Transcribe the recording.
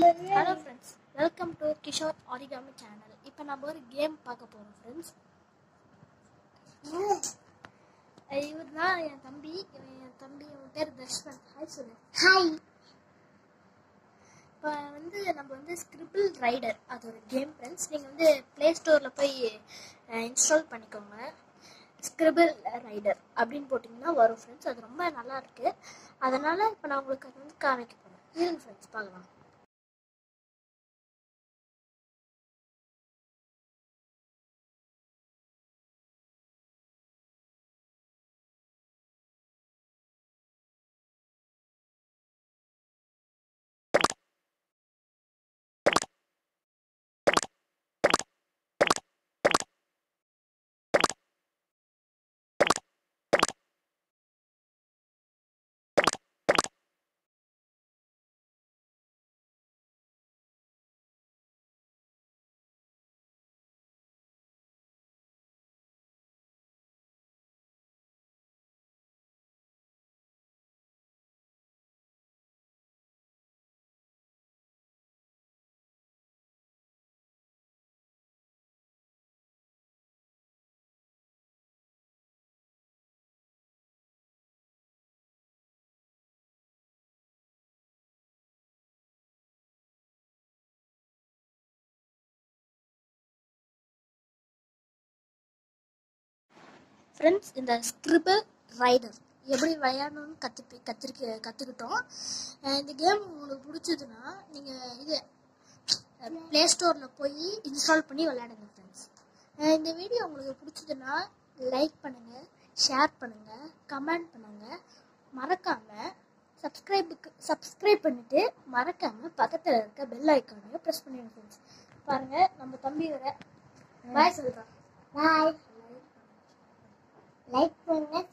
hello friends welcome to Kishore origami channel இப்போ நம்ம ஒரு கேம் பார்க்க போகிறோம் ஃப்ரெண்ட்ஸ் இவர் தான் என் தம்பி இவன் என் தம்பி இவன் பேர் தர்ஷ்வந்த் ஹாய் சொல்லு ஹாய் இப்போ வந்து நம்ம வந்து ஸ்கிரிபிள் ரைடர் அது ஒரு கேம் ஃப்ரெண்ட்ஸ் நீங்கள் வந்து ப்ளே ஸ்டோரில் போய் இன்ஸ்டால் பண்ணிக்கோங்க ஸ்கிரிபிள் ரைடர் அப்படின்னு போட்டிங்கன்னா வரும் ஃப்ரெண்ட்ஸ் அது ரொம்ப நல்லா இருக்கு அதனால் இப்போ நான் உங்களுக்கு அது வந்து காமிக்க போகிறேன் இருங்க ஃப்ரெண்ட்ஸ் பார்க்கலாம் ஃப்ரெண்ட்ஸ் இந்த ஸ்கிரிபிள் ரைடர் எப்படி விளையாடணும்னு கற்று கற்றுக்க கற்றுக்கிட்டோம் இந்த கேம் உங்களுக்கு பிடிச்சதுன்னா நீங்கள் இது ப்ளே ஸ்டோரில் போய் இன்ஸ்டால் பண்ணி விளையாடுங்க ஃப்ரெண்ட்ஸ் இந்த வீடியோ உங்களுக்கு பிடிச்சதுன்னா லைக் பண்ணுங்கள் ஷேர் பண்ணுங்கள் கமெண்ட் பண்ணுங்கள் மறக்காமல் சப்ஸ்கிரைபுக்கு சப்ஸ்கிரைப் பண்ணிவிட்டு மறக்காமல் பக்கத்தில் இருக்க பெல் ஐக்கானையும் ப்ரெஸ் பண்ணிடுங்க ஃப்ரெண்ட்ஸ் பாருங்கள் நம்ம தம்பி வர பாய் சொல்கிறான் பாய் லைக் பண்ணுங்க